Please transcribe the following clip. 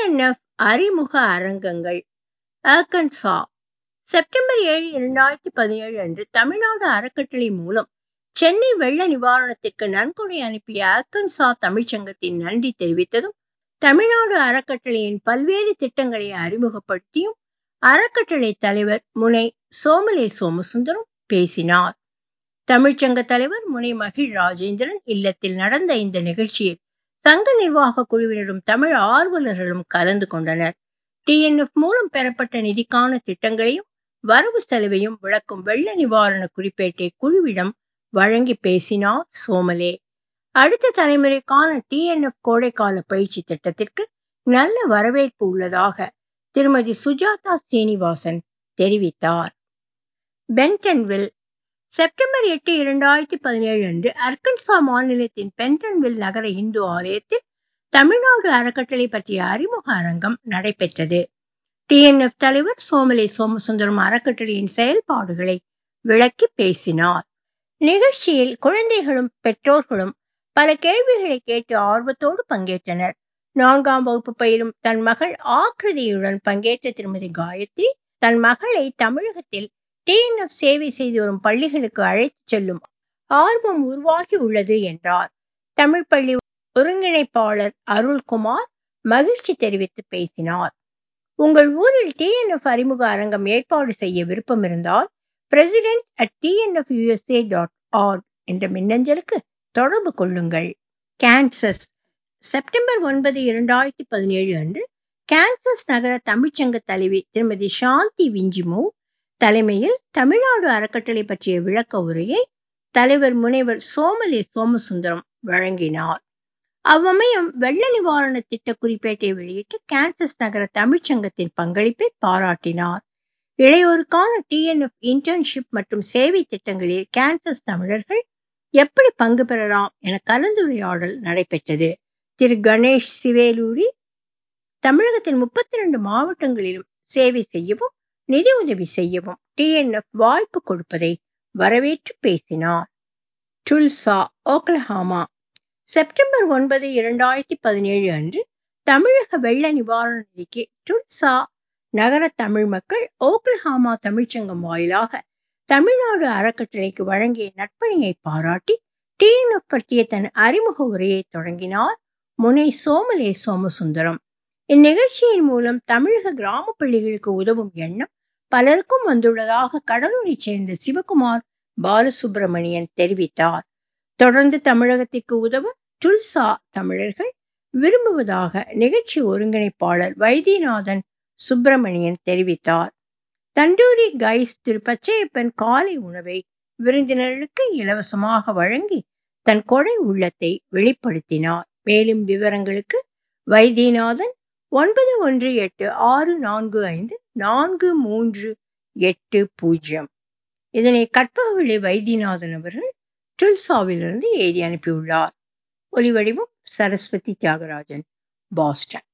TNF அறிமுக அரங்கங்கள் organza September ஏழு இரண்டாயிரத்தி பதினேழு அன்று தமிழ்நாடு அறக்கட்டளை மூலம் சென்னை வெள்ள நிவாரணத்திற்கு நன்கொடை அனுப்பிய ஆர்கன்சா தமிழ்ச்சங்கத்தின் நன்றி தெரிவித்ததும் தமிழ்நாடு அறக்கட்டளையின் பல்வேறு திட்டங்களை அறிமுகப்படுத்தியும் அறக்கட்டளை தலைவர் முனை சோமலே சோமசுந்தரம் பேசினார் தமிழ்ச்சங்க தலைவர் முனை மகிழ் ராஜேந்திரன் இல்லத்தில் நடந்த இந்த நிகழ்ச்சியில் சங்க நிர்வாக குழுவினரும் தமிழ் ஆர்வலர்களும் கலந்து கொண்டனர் டிஎன்எஃப் மூலம் பெறப்பட்ட நிதிக்கான திட்டங்களையும் வரவு செலவையும் விளக்கும் வெள்ள நிவாரண குறிப்பேட்டை குழுவிடம் வழங்கி பேசினார் சோமலே அடுத்த தலைமுறைக்கான டிஎன்எஃப் கோடைக்கால பயிற்சி திட்டத்திற்கு நல்ல வரவேற்பு உள்ளதாக திருமதி சுஜாதா ஸ்ரீனிவாசன் தெரிவித்தார் பென்டன்வில் செப்டம்பர் எட்டு இரண்டாயிரத்தி பதினேழு அன்று அர்கன்சா மாநிலத்தின் பென்டன்வில் நகர இந்து ஆலயத்தில் தமிழ்நாடு அறக்கட்டளை பற்றிய அறிமுக அரங்கம் நடைபெற்றது டிஎன்எஃப் தலைவர் சோமலே சோமசுந்தரம் அறக்கட்டளையின் செயல்பாடுகளை விளக்கி பேசினார் நிகழ்ச்சியில் குழந்தைகளும் பெற்றோர்களும் பல கேள்விகளை கேட்டு ஆர்வத்தோடு பங்கேற்றனர் நான்காம் வகுப்பு பயிலும் தன் மகள் ஆக்கிருதியுடன் பங்கேற்ற திருமதி காயத்ரி தன் மகளை தமிழகத்தில் டிஎன்எஃப் சேவை செய்து வரும் பள்ளிகளுக்கு அழைத்துச் செல்லும் ஆர்வம் உருவாகி உள்ளது என்றார் தமிழ் பள்ளி ஒருங்கிணைப்பாளர் அருள்குமார் மகிழ்ச்சி தெரிவித்து பேசினார் உங்கள் ஊரில் டிஎன்எஃப் அறிமுக அரங்கம் ஏற்பாடு செய்ய விருப்பம் இருந்தால் president at TNF USA dot org என்ற மின்னஞ்சலுக்கு தொடர்பு கொள்ளுங்கள் கேன்சஸ் செப்டம்பர் ஒன்பது இரண்டாயிரத்தி பதினேழு அன்று கேன்சஸ் நகர தமிழ்ச்சங்க தலைவி திருமதி சாந்தி விஞ்சிமு தலைமையில் தமிழ்நாடு அறக்கட்டளை பற்றிய விளக்க உரையை தலைவர் முனைவர் சோமலே சோமசுந்தரம் வழங்கினார் அவ்வமயம் வெள்ள நிவாரண திட்ட குறிப்பேட்டை வெளியிட்டு கேன்சஸ் நகர தமிழ்ச்சங்கத்தின் பங்களிப்பை பாராட்டினார் இளையோருக்கான டிஎன்எஃப் இன்டர்ன்ஷிப் மற்றும் சேவை திட்டங்களில் கேன்சஸ் தமிழர்கள் எப்படி பங்கு பெறலாம் என கலந்துரையாடல் நடைபெற்றது திரு கணேஷ் சிவேலூரி தமிழகத்தின் முப்பத்தி ரெண்டு மாவட்டங்களிலும் சேவை செய்யவும் நிதி உதவி செய்யவும் டிஎன்எஃப் வாய்ப்பு கொடுப்பதை வரவேற்று பேசினார் டுல்சா ஓக்லஹாமா செப்டம்பர் ஒன்பது இரண்டாயிரத்தி பதினேழு அன்று தமிழக வெள்ள நிவாரண நிதிக்கு டுல்சா நகர தமிழ் மக்கள் ஓக்லஹாமா தமிழ்ச்சங்கம் வாயிலாக தமிழ்நாடு அறக்கட்டளைக்கு வழங்கிய நட்பணியை பாராட்டி டிஎன்எஃப் பற்றிய தன் அறிமுக உரையை தொடங்கினார் முனை சோமலே சோமசுந்தரம் இந்நிகழ்ச்சியின் மூலம் தமிழக கிராம பள்ளிகளுக்கு உதவும் எண்ணம் பலருக்கும் வந்துள்ளதாக கடலூரை சேர்ந்த சிவகுமார் பாலசுப்பிரமணியன் தெரிவித்தார் தொடர்ந்து தமிழகத்திற்கு உதவ டுல்சா தமிழர்கள் விரும்புவதாக நிகழ்ச்சி ஒருங்கிணைப்பாளர் வைத்தியநாதன் சுப்பிரமணியன் தெரிவித்தார் தண்டூரி கைஸ் திரு பச்சையப்பன் காலை உணவை விருந்தினர்களுக்கு இலவசமாக வழங்கி தன் கொடை உள்ளத்தை வெளிப்படுத்தினார் மேலும் விவரங்களுக்கு வைத்தியநாதன் ஒன்பது ஒன்று எட்டு ஆறு நான்கு ஐந்து நான்கு மூன்று எட்டு பூஜ்ஜியம் இதனை கற்பகவிளை வைத்தியநாதன் அவர்கள் டுல்சாவிலிருந்து எழுதி அனுப்பியுள்ளார் ஒலிவடிவம் சரஸ்வதி தியாகராஜன் பாஸ்டன்